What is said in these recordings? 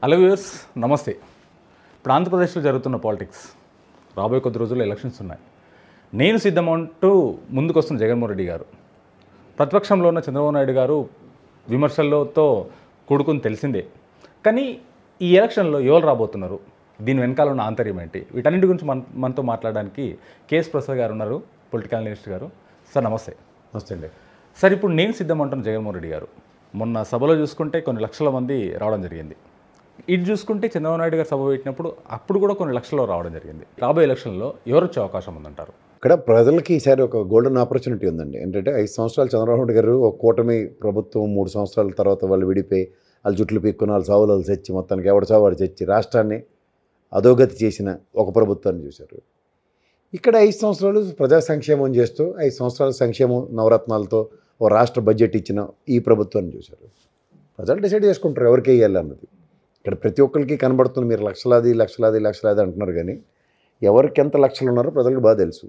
Hello viewers నమస్తే ఇప్పుడు ఆంధ్రప్రదేశ్లో జరుగుతున్న పాలిటిక్స్ రాబోయే కొద్ది రోజుల్లో ఎలక్షన్స్ ఉన్నాయి నేను సిద్ధమంటూ ముందుకు వస్తున్న జగన్మోహన్ రెడ్డి గారు ప్రతిపక్షంలో ఉన్న చంద్రబాబు నాయుడు గారు విమర్శలతో కూడుకుని తెలిసిందే కానీ ఈ ఎలక్షన్లో ఎవరు రాబోతున్నారు దీని వెనకాల ఉన్న ఆంతర్యం ఏంటి వీటన్నిటి గురించి మన మనతో మాట్లాడడానికి కేఎస్ ప్రసాద్ గారు ఉన్నారు పొలిటికల్ అనలిస్ట్ గారు సార్ నమస్తే నమస్తే అండి సార్ ఇప్పుడు నేను సిద్ధమంటున్న జగన్మోహన్ రెడ్డి గారు మొన్న సభలో చూసుకుంటే కొన్ని లక్షల మంది రావడం జరిగింది ఇది చూసుకుంటే చంద్రబాబు నాయుడు గారు సభ పెట్టినప్పుడు అప్పుడు కూడా కొన్ని లక్షల్లో రావడం జరిగింది రాబోయే ఎలక్షన్లో ఎవరు వచ్చే అవకాశం ఉందంటారు ఇక్కడ ప్రజలకి ఈసారి ఒక గోల్డెన్ ఆపర్చునిటీ ఉందండి ఏంటంటే ఐదు సంవత్సరాలు చంద్రబాబు నాయుడు గారు ఒక కూటమి ప్రభుత్వం మూడు సంవత్సరాల తర్వాత వాళ్ళు విడిపోయి వాళ్ళ జుట్లు పీక్కుని వాళ్ళ సావులు వాళ్ళు చచ్చి మొత్తానికి ఎవడ సావు వాడు చచ్చి రాష్ట్రాన్ని అధోగతి చేసిన ఒక ప్రభుత్వాన్ని చూశారు ఇక్కడ ఐదు సంవత్సరాలు ప్రజా సంక్షేమం చేస్తూ ఐదు సంవత్సరాల సంక్షేమం నవరత్నాలతో ఓ రాష్ట్ర బడ్జెట్ ఇచ్చిన ఈ ప్రభుత్వాన్ని చూశారు ప్రజలు డిసైడ్ చేసుకుంటారు ఎవరికి వేయాలి అన్నది ఇక్కడ ప్రతి ఒక్కరికి కనబడుతుంది మీరు లక్షలాది లక్షలాది లక్షలాది అంటున్నారు కానీ ఎవరికి ఎంత లక్షలు ఉన్నారో ప్రజలకు బాగా తెలుసు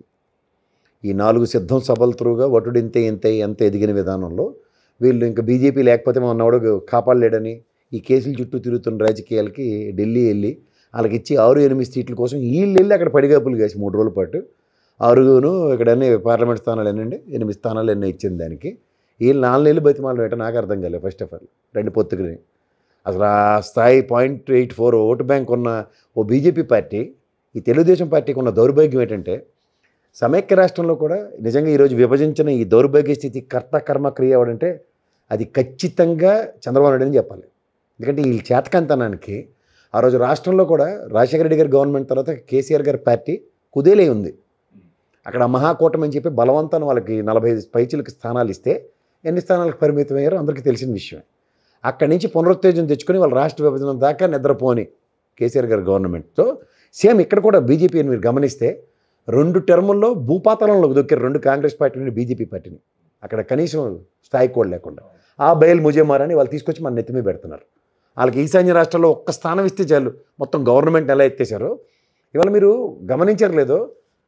ఈ నాలుగు సిద్ధం సభల త్రూగా వటుడు ఇంతే ఇంతే ఎంత ఎదిగిన విధానంలో వీళ్ళు ఇంకా బీజేపీ లేకపోతే మా నవడు కాపాడలేడని ఈ కేసుల చుట్టూ తిరుగుతున్న రాజకీయాలకి ఢిల్లీ వెళ్ళి వాళ్ళకి ఇచ్చి ఆరు ఎనిమిది సీట్ల కోసం వీళ్ళు వెళ్ళి అక్కడ పడిగాపులు కాసి మూడు రోజుల పాటు ఆరుగును ఇక్కడ అన్ని పార్లమెంట్ స్థానాలు ఎన్నండి ఎనిమిది స్థానాలు ఎన్ని ఇచ్చింది దానికి వీళ్ళు నాలుగు నెలలు బతిమాలు పెట్ట నాకు అర్థం కాలేదు ఫస్ట్ ఆఫ్ ఆల్ రెండు పొత్తుకుని అసలు ఆ స్థాయి point eight four vote bank ఉన్న ఓ బీజేపీ పార్టీ ఈ తెలుగుదేశం పార్టీకి ఉన్న దౌర్భాగ్యం ఏంటంటే సమైక్య రాష్ట్రంలో కూడా నిజంగా ఈరోజు విభజించిన ఈ దౌర్భాగ్య స్థితి కర్త కర్మ క్రియ ఎవడంటే అది ఖచ్చితంగా చంద్రబాబు నాయుడు అని చెప్పాలి ఎందుకంటే ఈ చేతకంతనానికి ఆ రోజు రాష్ట్రంలో కూడా రాజశేఖర రెడ్డి గారి గవర్నమెంట్ తర్వాత కేసీఆర్ గారి పార్టీ కుదేలే ఉంది అక్కడ మహాకూటమి అని చెప్పి బలవంతాన వాళ్ళకి నలభై ఐదు పైచులకి స్థానాలు ఇస్తే ఎన్ని స్థానాలకు పరిమితం అయ్యారో అందరికీ తెలిసిన విషయమే అక్కడి నుంచి పునరుత్తేజం తెచ్చుకొని వాళ్ళ రాష్ట్ర విభజన దాకా నిద్రపోని కేసీఆర్ గారి గవర్నమెంట్తో సేమ్ ఇక్కడ కూడా బీజేపీ అని మీరు గమనిస్తే రెండు టర్ముల్లో భూపాతలంలోకి దొక్కారు రెండు కాంగ్రెస్ పార్టీని బీజేపీ పార్టీని అక్కడ కనీసం స్థాయి కూడా లేకుండా ఆ బయలు ముజేమారని వాళ్ళు తీసుకొచ్చి మన నెత్తిమీ పెడుతున్నారు వాళ్ళకి ఈశాన్య రాష్ట్రాల్లో ఒక్క స్థానం ఇస్తే చాలు మొత్తం గవర్నమెంట్ ఎలా ఎత్తేసారో ఇవాళ మీరు గమనించారు లేదో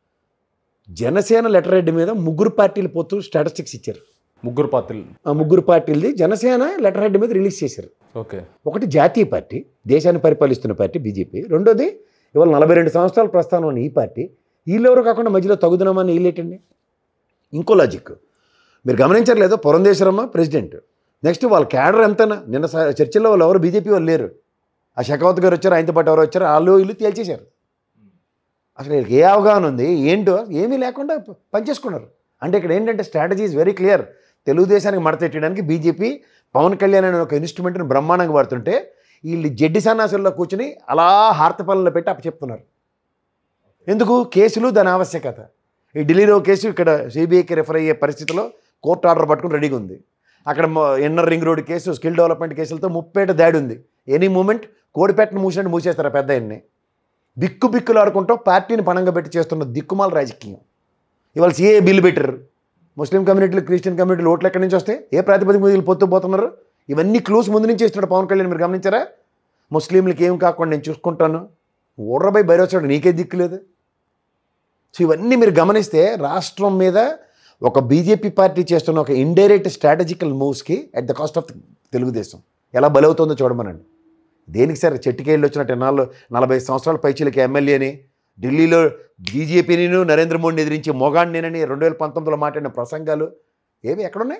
జనసేన లెటర్ హెడ్ మీద ముగ్గురు పార్టీలు పోతూ స్టాటిస్టిక్స్ ఇచ్చారు ముగ్గురు పాత్రలు ఆ ముగ్గురు పార్టీలది జనసేన లెటర్ హెడ్ మీద రిలీజ్ చేశారు ఓకే ఒకటి జాతీయ పార్టీ దేశాన్ని పరిపాలిస్తున్న పార్టీ బీజేపీ రెండోది ఇవాళ నలభై రెండు సంవత్సరాల ప్రస్థానం ఉన్న ఈ పార్టీ వీళ్ళెవరో కాకుండా మధ్యలో తగుదనమని వీళ్ళేటండి ఇంకో లాజిక్ మీరు గమనించట్లేదు పురంధేశ్వరమ్మ ప్రెసిడెంట్ నెక్స్ట్ వాళ్ళ క్యాడర్ ఎంతనా నిన్న స- చర్చిలో వాళ్ళు ఎవరు బీజేపీ వాళ్ళు లేరు ఆ షెకావత్ గారు వచ్చారు ఆయనతో పాటు ఎవరు వచ్చారు వాళ్ళు వీళ్ళు తేల్చేశారు అసలు వీళ్ళకి ఏ అవగాహన ఉంది ఏంటో ఏమీ లేకుండా ప- పనిచేసుకున్నారు అంటే ఇక్కడ ఏంటంటే స్ట్రాటజీ ఈజ్ వెరీ క్లియర్ తెలుగుదేశానికి మడతెట్టడానికి బీజేపీ పవన్ కళ్యాణ్ అనే ఒక ఇన్స్ట్రుమెంట్ని బ్రహ్మాండంగా వాడుతుంటే వీళ్ళు జడ్డి సన్నాసుల్లో కూర్చుని అలా హార్తపల్లిలో పెట్టి అప్ప చెప్తున్నారు ఎందుకు కేసులు దాని ఆవశ్యకత ఈ ఢిల్లీలో కేసు ఇక్కడ సిబిఐకి రెఫర్ అయ్యే పరిస్థితిలో కోర్టు ఆర్డర్ పట్టుకుని రెడీగా ఉంది అక్కడ మొ- inner ring road case skill development కేసులతో ముప్పేట దాడి ఉంది ఎనీ మూమెంట్ కోడిపేటను మూసినట్టు మూసేస్తారు ఆ పెద్ద ఆయన్ని బిక్కు బిక్కులు ఆడుకుంటూ పార్టీని పణంగా పెట్టి చేస్తున్న దిక్కుమాల రాజకీయం ఇవాళ సిఏ బిల్లు పెట్టారు ముస్లిం కమ్యూనిటీలు క్రిస్టియన్ కమ్యూనిటీలు ఓట్లు ఎక్కడి నుంచి వస్తాయి ఏ ప్రాతిపదిక మీద వీళ్ళు పొత్తు పోతున్నారు ఇవన్నీ క్లూస్ ముందు నుంచి ఇస్తున్నాడు పవన్ కళ్యాణ్ మీరు గమనించారా ముస్లింలకి ఏం కాకుండా నేను చూసుకుంటాను ఊర్రబై బయరొచ్చాడు నీకే దిక్కు లేదు సో ఇవన్నీ మీరు గమనిస్తే రాష్ట్రం మీద ఒక బీజేపీ పార్టీ చేస్తున్న ఒక ఇండైరెక్ట్ స్ట్రాటజికల్ మూవ్స్కి at the cost of Telugu Desam ఎలా బలవుతుందో చూడమనండి దేనికి సార్ చెట్టుకేళ్ళు వచ్చినట్టు ఎన్నాళ్ళు నలభై సంవత్సరాల పైచీలకి ఎమ్మెల్యేని ఢిల్లీలో బీజేపీని నరేంద్ర మోడీని ఎదిరించి మొగాడు నేనని రెండు వేల పంతొమ్మిదిలో మాట్లాడిన ప్రసంగాలు ఏవి ఎక్కడున్నాయి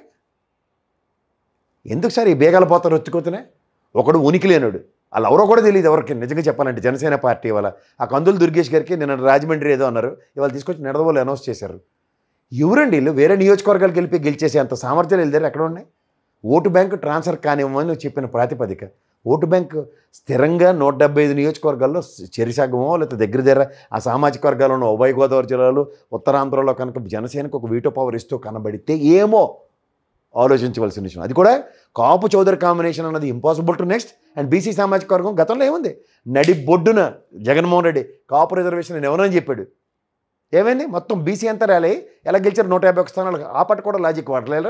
ఎందుకు సార్ ఈ బేగాల పోతారు వచ్చుకోతున్నాయి ఒకడు ఉనికి లేనుడు వాళ్ళు ఎవరో కూడా తెలియదు ఎవరికి నిజంగా చెప్పాలంటే జనసేన పార్టీ వాళ్ళ ఆ కందులు దుర్గేష్ గారికి నిన్న రాజమండ్రి ఏదో అన్నారు ఇవాళ తీసుకొచ్చి నిడదవోలు అనౌన్స్ చేశారు ఎవరండి వీళ్ళు వేరే నియోజకవర్గాలకు వెళ్ళి గెలిచేసే అంత సామర్థ్యాలు వెళ్ళారు ఎక్కడ ఉన్నాయి ఓటు బ్యాంకు ట్రాన్స్ఫర్ కానివ్వమని చెప్పిన ప్రాతిపదిక ఓటు బ్యాంకు స్థిరంగా నూట డెబ్బై ఐదు నియోజకవర్గాల్లో చెరిసగమో లేకపోతే దగ్గర దగ్గర ఆ సామాజిక వర్గాల్లో ఉన్న ఉభయ గోదావరి జిల్లాలో ఉత్తరాంధ్రలో కనుక జనసేనకు ఒక వీటో పవర్ ఇస్తూ కనబడితే ఏమో ఆలోచించవలసిన విషయం అది కూడా కాపు చౌదరి కాంబినేషన్ అన్నది impossible to next and BC సామాజిక వర్గం గతంలో ఏముంది నడి బొడ్డున జగన్మోహన్ రెడ్డి కాపు రిజర్వేషన్ నేను ఎవరని చెప్పాడు ఏమైంది మొత్తం బీసీ అంతా ర్యాలీ ఎలా గెలిచారు నూట యాభై ఒక స్థానాలు ఆ పట్టు కూడా లాజిక్ వాడలేరా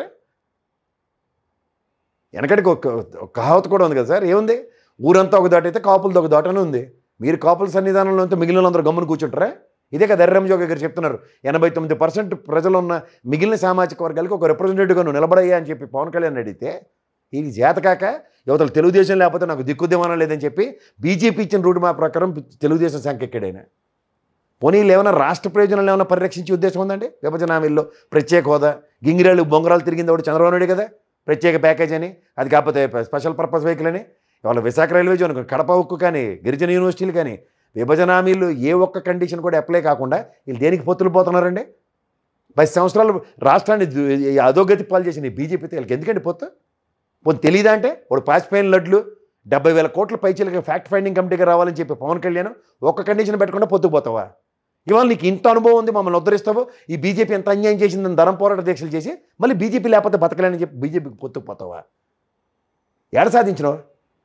వెనకటికి ఒక ఒక కహావత్ కూడా ఉంది కదా సార్ ఏముంది ఊరంతా ఒక దాట అయితే కాపులతో ఒక దాట అని ఉంది మీరు కాపుల సన్నిధానంలో ఉంటే మిగిలిన వాళ్ళందరూ గమ్మున కూర్చుంటారా ఇదే కదా ఎర్రం జోగి గారు చెప్తున్నారు ఎనభై తొమ్మిది పర్సెంట్ ప్రజలు ఉన్న మిగిలిన సామాజిక వర్గాలకి ఒక రిప్రజెంటేటివ్గా నువ్వు నిలబడయ్యా అని చెప్పి పవన్ కళ్యాణ్ అడిగితే ఇది చేతకాక యువతలు తెలుగుదేశం లేకపోతే నాకు దిక్కుద్యమానం లేదని చెప్పి బీజేపీ ఇచ్చిన రూట్ మ్యాప్ ప్రకారం తెలుగుదేశం సంఖ్య ఎక్కడైనా పోనీ వీళ్ళు ఏమైనా రాష్ట్ర ప్రయోజనాలు ఏమైనా పరిరక్షించే ఉద్దేశం ఉందండి విభజన హామీల్లో ప్రత్యేక హోదా గింగిరాలు బొంగరాలు తిరిగింది ఒకటి చంద్రబాబు నాయుడు కదా ప్రత్యేక ప్యాకేజ్ అని అది కాకపోతే స్పెషల్ పర్పస్ వెహికల్ అని ఇవాళ విశాఖ రైల్వే జోన్ కడప ఉక్కు కానీ గిరిజన యూనివర్సిటీలు కానీ విభజన హామీలు ఏ ఒక్క కండిషన్ కూడా అప్లై కాకుండా వీళ్ళు దేనికి పొత్తులు పోతున్నారండి పది సంవత్సరాలు రాష్ట్రాన్ని దు- ఈ అధోగతి పాలు చేసిన ఈ బీజేపీతో వీళ్ళకి ఎందుకండి పొత్తు పొత్తు తెలియదా అంటే వాడు పాసిపోయిన లడ్లు డెబ్బై వేల కోట్ల పైచీలకి ఫ్యాక్ట్ ఫైండింగ్ కమిటీకి రావాలని చెప్పి పవన్ కళ్యాణ్ ఒక్క కండిషన్ పెట్టకుండా పొత్తుకుపోతావా ఇవాళ నీకు ఇంత అనుభవం ఉంది మమ్మల్ని ఉద్ధరిస్తావు ఈ బీజేపీ ఎంత అన్యాయం చేసిందని ధరం పోరాట దీక్షలు చేసి మళ్ళీ బీజేపీ లేకపోతే బతకలేని చెప్పి బీజేపీకి పొత్తుకుపోతావా ఏడ సాధించినావు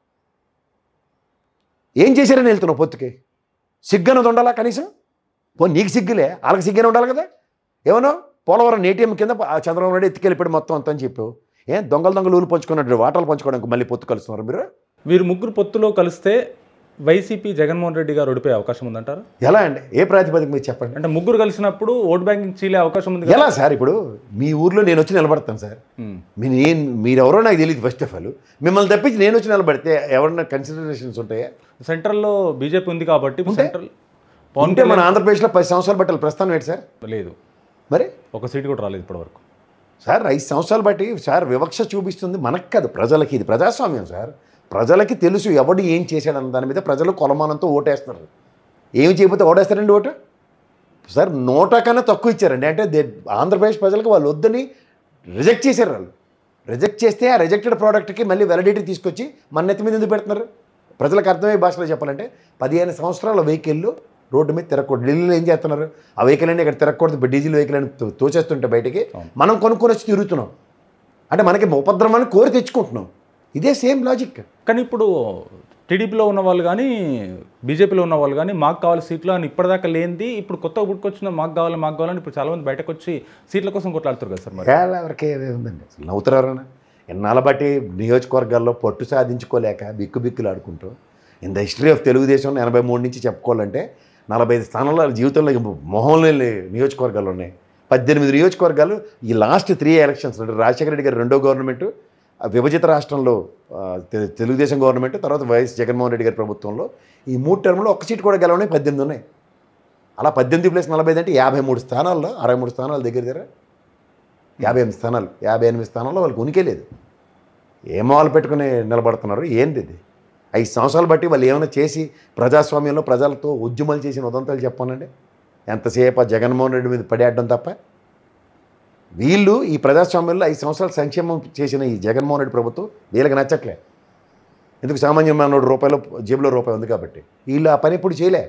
ఏం చేశారని వెళ్తున్నావు పొత్తుకి సిగ్గనది ఉండాలా కనీసం పో నీకు సిగ్గులే వాళ్ళకి సిగ్గనే ఉండాలి కదా ఏమన్నా పోలవరం ఏటీఎం కింద ఆ చంద్రబాబు నాయుడు ఎత్తుకెళ్ళిపోయాడు మొత్తం అంతా అని చెప్పావు ఏం దొంగలు దొంగలు ఊళ్ళు పంచుకున్నట్టు వాటాలు పంచుకోవడానికి మళ్ళీ పొత్తు కలుస్తున్నారు మీరు వీరు ముగ్గురు పొత్తులో కలిస్తే వైసీపీ జగన్మోహన్ రెడ్డి గారు ఓడిపోయే అవకాశం ఉందంటారు ఎలా అండి ఏ ప్రాతిపదిక మీరు చెప్పండి అంటే ముగ్గురు కలిసినప్పుడు ఓట్ బ్యాంకింగ్ చీలే అవకాశం ఉంది కదా ఎలా సార్ ఇప్పుడు మీ ఊర్లో నేను వచ్చి నిలబడతాను సార్ ఉమ్. మీ నేను మీరెవరో నాకు తెలియదు ఫస్ట్ ఆఫ్ ఆల్ మిమ్మల్ని తప్పించి నేను వచ్చి నిలబడితే ఎవరన్నా కన్సిడరేషన్స్ ఉంటాయా సెంట్రల్లో బీజేపీ ఉంది కాబట్టి ఇప్పుడు సెంట్రల్ పవన్ ఉంటే మన ఆంధ్రప్రదేశ్లో పది సంవత్సరాలు బట్టాలి ప్రస్థానం ఏంటి సార్ లేదు మరి ఒక సీట్ కూడా రాలేదు ఇప్పటివరకు సార్ ఐదు సంవత్సరాలు బట్టి సార్ వివక్ష చూపిస్తుంది మనకు కాదు ప్రజలకి ఇది ప్రజాస్వామ్యం సార్ ప్రజలకి తెలుసు ఎవడు ఏం చేశాడన్న దాని మీద ప్రజలు కొలమానంతో ఓటేస్తారు ఏమి చేయకపోతే ఓటేస్తారండి ఓటు సార్ నోటా కన్నా తక్కువ ఇచ్చారండి అంటే దే- ఆంధ్రప్రదేశ్ ప్రజలకు వాళ్ళు వద్దని రిజెక్ట్ చేశారు వాళ్ళు రిజెక్ట్ చేస్తే ఆ రిజెక్టెడ్ ప్రోడక్ట్కి మళ్ళీ వెలిడిటీ తీసుకొచ్చి మన నెత్తి మీద ఎందుకు పెడుతున్నారు ప్రజలకు అర్థమయ్యే భాషలో చెప్పాలంటే పదిహేను సంవత్సరాల వెహికల్ రోడ్డు మీద తిరగకూడదు ఢిల్లీలో ఏం చేస్తున్నారు ఆ వెహికల్ అని ఇక్కడ తిరగకూడదు ఇప్పుడు డీజిల్ వెహికల్ అని తో- తోచేస్తుంటే బయటికి మనం కొనుక్కొని వచ్చి తిరుగుతున్నాం అంటే మనకి ఉపద్రవాన్ని కోరి తెచ్చుకుంటున్నాం ఇదే సేమ్ లాజిక్ కానీ ఇప్పుడు టీడీపీలో ఉన్న వాళ్ళు కానీ బీజేపీలో ఉన్న వాళ్ళు కానీ మాకు కావాలి సీట్లు అని ఇప్పటిదాకా లేనిది ఇప్పుడు కొత్తగా పుట్టుకొచ్చిన మాకు కావాలి మాకు కావాలని ఇప్పుడు చాలా మంది బయటకు వచ్చి సీట్ల కోసం కొట్లాడుతారు కదా సార్ మరి చాలా ఎవరికి ఏదే ఉందండి అసలు నవ్వుతారు ఎవరైనా ఎన్నాళ్ళ బట్టి నియోజకవర్గాల్లో పట్టు సాధించుకోలేక బిక్కు బిక్కులు ఆడుకుంటూ in the history of Telugu Desam ఎనభై మూడు నుంచి చెప్పుకోవాలంటే నలభై ఐదు స్థానాల్లో వాళ్ళ జీవితంలో ఇంక మొహంలో లేని నియోజకవర్గాలు ఉన్నాయి పద్దెనిమిది నియోజకవర్గాలు ఈ లాస్ట్ త్రీ ఎలక్షన్స్ అంటే రాజశేఖర రెడ్డి గారి రెండో గవర్నమెంట్ ఆ విభజిత రాష్ట్రంలో ఆ, తె- తెలుగుదేశం గవర్నమెంట్ తర్వాత వైఎస్ జగన్మోహన్ రెడ్డి గారి ప్రభుత్వంలో ఈ మూడు టర్మ్లో ఒక్క సీట్ కూడా గెలవని పద్దెనిమిది ఉన్నాయి అలా పద్దెనిమిది ప్లస్ నలభై ఐదు అంటే యాభై మూడు స్థానాల్లో అరవై మూడు స్థానాలు దగ్గర దగ్గర యాభై ఎనిమిది స్థానాలు యాభై ఎనిమిది స్థానాల్లో వాళ్ళకి ఉనికే లేదు ఏం వాళ్ళు పెట్టుకుని నిలబడుతున్నారు ఏంది ఇది ఐదు సంవత్సరాలు బట్టి వాళ్ళు ఏమైనా చేసి ప్రజాస్వామ్యంలో ప్రజలతో ఉద్యమాలు చేసిన ఉదంతాలు చెప్పానండి ఎంతసేపు ఆ జగన్మోహన్ రెడ్డి మీద పడేయడం తప్ప వీళ్ళు ఈ ప్రజాస్వామ్యంలో ఐదు సంవత్సరాలు సంక్షేమం చేసిన ఈ జగన్మోహన్ రెడ్డి ప్రభుత్వం వీళ్ళకి నచ్చట్లే ఎందుకు సామాన్య మానవుడు రూపాయలు జేబులో రూపాయి ఉంది కాబట్టి వీళ్ళు ఆ పని ఇప్పుడు చేయలే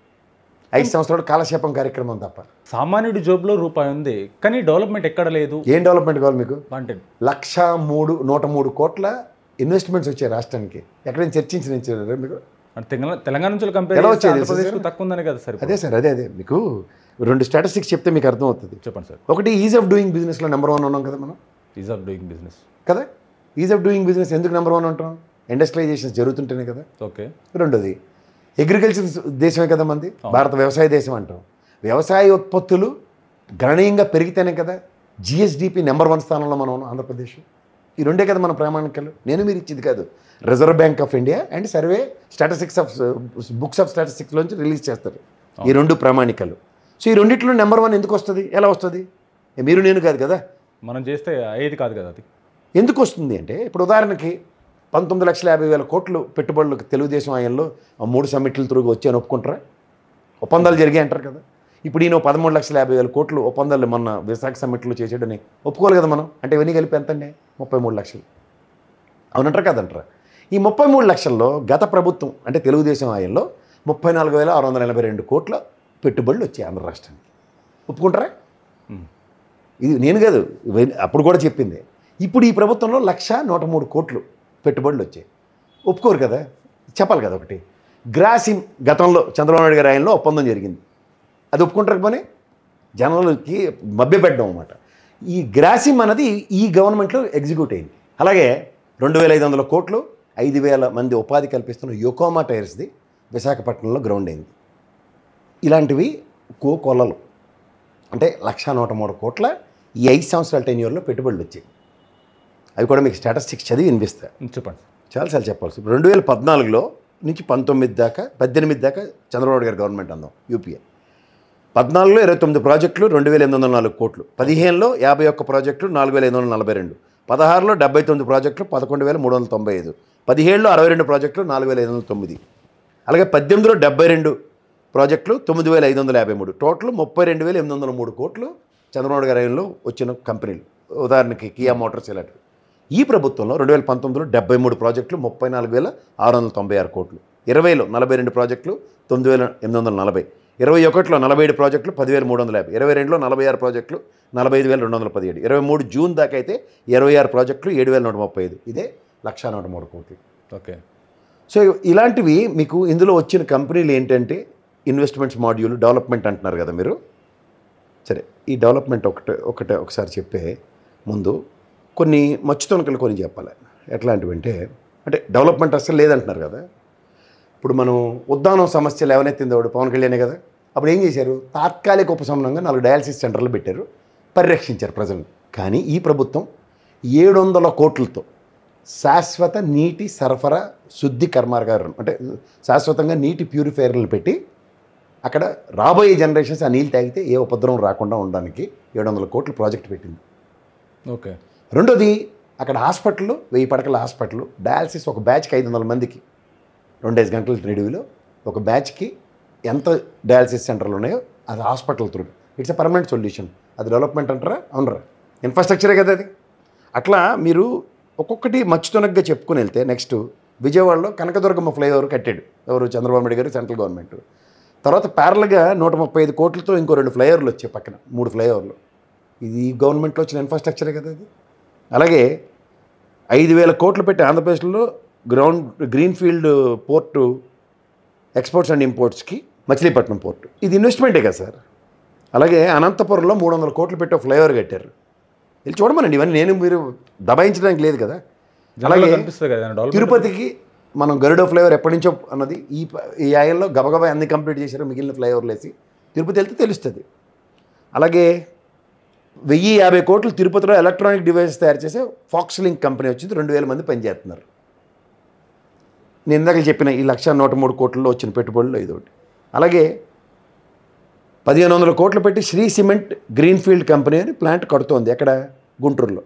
ఐదు సంవత్సరాలు కాలక్షేపం కార్యక్రమం తప్ప సామాన్యుడి జోబులో రూపాయి ఉంది కానీ డెవలప్మెంట్ ఎక్కడ లేదు ఏం డెవలప్మెంట్ కావాలి మీకు అంటే లక్ష మూడు నూట మూడు కోట్ల ఇన్వెస్ట్మెంట్స్ వచ్చాయి రాష్ట్రానికి ఎక్కడైనా చర్చించిన మీకు అంటే తెలంగాణ తెలంగాణ నుంచి కంపేర్ ఎలా చేస్తే వచ్చేది ఆంధ్రప్రదేశ్ సార్? తక్కువ ఉందని కదా సార్ ఇప్పుడు? అదే సార్ అదే అదే మీకు రెండు స్టాటిస్టిక్స్ చెప్తే మీకు అర్థమవుతుంది చెప్పండి సార్ ఒకటి ఈజ్ ఆఫ్ డూయింగ్ బిజినెస్లో నెంబర్ వన్ ఉన్నాం కదా మనం ఈజ్ ఆఫ్ డూయింగ్ బిజినెస్ కదా ఈజ్ ఆఫ్ డూయింగ్ బిజినెస్ ఎందుకు నెంబర్ వన్ ఉంటాం ఇండస్ట్రియలైజేషన్స్ జరుగుతుంటేనే కదా ఓకే రెండోది అగ్రికల్చర్ దేశమే కదా మంది భారత వ్యవసాయ దేశం అంటాం వ్యవసాయ ఉత్పత్తులు గణనీయంగా పెరిగితేనే కదా జిఎస్డిపి నెంబర్ వన్ స్థానంలో మనం ఉన్నాం ఆంధ్రప్రదేశ్ ఈ రెండే కదా మన ప్రామాణికాలు నేను మీరు ఇచ్చింది కాదు Reserve Bank of India and survey statistics of books of స్టాటిస్టిక్స్లోంచి రిలీజ్ చేస్తారు ఈ రెండు ప్రామాణికాలు సో ఈ రెండిట్లో నెంబర్ వన్ ఎందుకు వస్తుంది ఎలా వస్తుంది ఏ మీరు నేను కాదు కదా మనం చేస్తే అయ్యేది కాదు కదా అది ఎందుకు వస్తుంది అంటే ఇప్పుడు ఉదాహరణకి పంతొమ్మిది లక్షల యాభై వేల కోట్లు పెట్టుబడులు తెలుగుదేశం ఆయంలో ఆ మూడు సమ్మిట్లు తిరుగు వచ్చి అని ఒప్పుకుంటారా ఒప్పందాలు జరిగాయి అంటారు కదా ఇప్పుడు ఈయన పదమూడు లక్షల యాభై వేల కోట్లు ఒప్పందాలు మొన్న విశాఖ సమ్మిట్లో చేసాడని ఒప్పుకోవాలి కదా మనం అంటే ఇవన్నీ కలిపి ఎంత అండి ముప్పై మూడు లక్షలు అవునంటారా కదంటారా ఈ ముప్పై మూడు లక్షల్లో గత ప్రభుత్వం అంటే తెలుగుదేశం ఆయంలో ముప్పై నాలుగు వేల ఆరు వందల ఎనభై రెండు కోట్ల పెట్టుబడులు వచ్చాయి ఆంధ్ర రాష్ట్రానికి ఒప్పుకుంటారా ఉమ్. ఇది నేను కాదు ఇవన్నీ అప్పుడు కూడా చెప్పింది ఇప్పుడు ఈ ప్రభుత్వంలో లక్ష నూట మూడు కోట్లు పెట్టుబడులు వచ్చాయి ఒప్పుకోరు కదా చెప్పాలి కదా ఒకటి గ్రాసిమ్ గతంలో చంద్రబాబు నాయుడు గారి ఆయనలో ఒప్పందం జరిగింది అది ఒప్పుకుంటారు పోనీ జనాలకి మభ్యపెట్టడం అనమాట ఈ గ్రాసిమ్ అన్నది ఈ గవర్నమెంట్లో ఎగ్జిక్యూట్ అయింది అలాగే రెండు వేల ఐదు వందల కోట్లు ఐదు వేల మంది ఉపాధి కల్పిస్తున్న యోకోమా టైర్స్ది విశాఖపట్నంలో గ్రౌండ్ అయింది ఇలాంటివి కో కొల్లలు అంటే లక్ష నూట మూడు కోట్ల ఈ ఐదు సంవత్సరాల టెన్యూర్లో పెట్టుబడులు వచ్చాయి అవి కూడా మీకు స్టాటిస్టిక్స్ చదివి వినిపిస్తా చెప్పండి చాలాసార్లు చెప్పాల్సి రెండు వేల పద్నాలుగులో నుంచి పంతొమ్మిది దాకా పద్దెనిమిది దాకా చంద్రబాబు గారి గవర్నమెంట్ అందాం యూపీఏ పద్నాలుగులో ఇరవై తొమ్మిది ప్రాజెక్టులు రెండు వేల ఎనిమిది వందల నాలుగు కోట్లు పదిహేనులో యాభై ఒక్క ప్రాజెక్టులు నాలుగు వేల ఐదు వందల నలభై రెండు పదహారులో డెబ్బై తొమ్మిది ప్రాజెక్టులు పదకొండు వేల మూడు వందల తొంభై ఐదు పదిహేడులో అరవై రెండు ప్రాజెక్టులు నాలుగు వేల ఐదు వందల తొమ్మిది అలాగే పద్దెనిమిదిలో డెబ్బై రెండు ప్రాజెక్టులు తొమ్మిది వేల ఐదు వందల యాభై మూడు టోటల్ ముప్పై రెండు వేల ఎనిమిది వందల మూడు కోట్లు చంద్రబాబు గారి హయాంలో వచ్చిన కంపెనీలు ఉదాహరణకి కియా మోటార్స్ ఇలాంటివి ఈ ప్రభుత్వంలో రెండు వేల పంతొమ్మిదిలో డెబ్బై మూడు ప్రాజెక్టులు ముప్పై నాలుగు వేల ఆరు వందల తొంభై ఆరు కోట్లు ఇరవైలో నలభై రెండు ప్రాజెక్టులు తొమ్మిది వేల ఎనిమిది వందల నలభై ఇరవై ఒకటిలో నలభై ఏడు ప్రాజెక్టులు పదివేల మూడు వందల యాభై ఇరవై రెండులో నలభై ఆరు ప్రాజెక్టులు నలభై ఐదు వేల రెండు వందల పదిహేడు ఇరవై మూడు జూన్ దాకా అయితే ఇరవై ఆరు ప్రాజెక్టులు ఏడు వేల నూట ముప్పై ఐదు ఇదే లక్ష నూట మూడు కోట్లు ఓకే సో ఇలాంటివి మీకు ఇందులో వచ్చిన కంపెనీలు ఏంటంటే ఇన్వెస్ట్మెంట్స్ మాడ్యూల్ డెవలప్మెంట్ అంటున్నారు కదా మీరు సరే ఈ డెవలప్మెంట్ ఒకటే ఒకటే ఒకసారి చెప్పే ముందు కొన్ని మచ్చుతొనకలు కొన్ని చెప్పాలి ఎట్లాంటివి అంటే అంటే డెవలప్మెంట్ అసలు లేదంటున్నారు కదా ఇప్పుడు మనం ఉద్దానం సమస్యలు ఎవరైతుందో వాడు పవన్ కళ్యాణే కదా అప్పుడు ఏం చేశారు తాత్కాలిక ఉపశమనంగా నాలుగు డయాలసిస్ సెంటర్లు పెట్టారు పరిరక్షించారు ప్రజలను కానీ ఈ ప్రభుత్వం ఏడు వందల కోట్లతో శాశ్వత నీటి సరఫరా శుద్ధి కర్మాగారం అంటే శాశ్వతంగా నీటి ప్యూరిఫైయర్లు పెట్టి అక్కడ రాబోయే జనరేషన్స్ ఆ నీళ్ళు తాగితే ఏ ఉపద్రవం రాకుండా ఉండడానికి ఏడు వందల కోట్ల ప్రాజెక్ట్ పెట్టింది ఓకే రెండోది అక్కడ హాస్పిటల్ వెయ్యి పడకల హాస్పిటల్ డయాలసిస్ ఒక బ్యాచ్కి ఐదు వందల మందికి రెండేసి గంటల త్రీడీవీలో ఒక బ్యాచ్కి ఎంత డయాలసిస్ సెంటర్లు ఉన్నాయో అది hospital through it's a permanent solution అది డెవలప్మెంట్ అంటారా అవునరా ఇన్ఫ్రాస్ట్రక్చరే కదా అది అట్లా మీరు ఒక్కొక్కటి మచ్చుతొనగ్గా చెప్పుకుని వెళ్తే నెక్స్ట్ విజయవాడలో కనకదుర్గమ్మ ఫ్లైఓవర్ కట్టాడు ఎవరు చంద్రబాబు నాయుడు గారు సెంట్రల్ గవర్నమెంట్ తర్వాత ప్యారల్గా నూట ముప్పై ఐదు కోట్లతో ఇంకో రెండు ఫ్లైఓవర్లు వచ్చాయి పక్కన మూడు ఫ్లైఓవర్లు ఇది గవర్నమెంట్లో వచ్చిన ఇన్ఫ్రాస్ట్రక్చరే కదా అది అలాగే ఐదు వేల కోట్లు పెట్టి ఆంధ్రప్రదేశ్లో ground greenfield port exports and ఇంపోర్ట్స్కి మచిలీపట్నం పోర్టు ఇది ఇన్వెస్ట్మెంటే కదా సార్ అలాగే అనంతపురంలో మూడు వందల కోట్లు పెట్టి ఒక ఫ్లైఓవర్ కట్టారు వెళ్ళి చూడమనండి ఇవన్నీ నేను మీరు దబాయించడానికి లేదు కదా అలాగే అలాగే కనిపిస్తుంది కదా డెవలప్మెంట్ తిరుపతికి మనం గరుడో ఫ్లైఓవర్ ఎప్పటి నుంచో అన్నది ఈ ప- ఈ ఆయంలో గబగబా అన్ని కంప్లీట్ చేశారో మిగిలిన ఫ్లైఓవర్లు వేసి తిరుపతి వెళ్తే తెలుస్తుంది అలాగే వెయ్యి యాభై కోట్లు తిరుపతిలో ఎలక్ట్రానిక్ డివైసెస్ తయారు చేసే ఫాక్స్ లింక్ కంపెనీ వచ్చింది రెండు వేల మంది పనిచేస్తున్నారు నేను ఇందాక చెప్పిన ఈ లక్ష నూట మూడు కోట్లలో వచ్చిన పెట్టుబడులు ఇది ఒకటి అలాగే పదిహేను వందల కోట్లు పెట్టి శ్రీ సిమెంట్ గ్రీన్ఫీల్డ్ కంపెనీ అని ప్లాంట్ కడుతోంది ఎక్కడ గుంటూరులో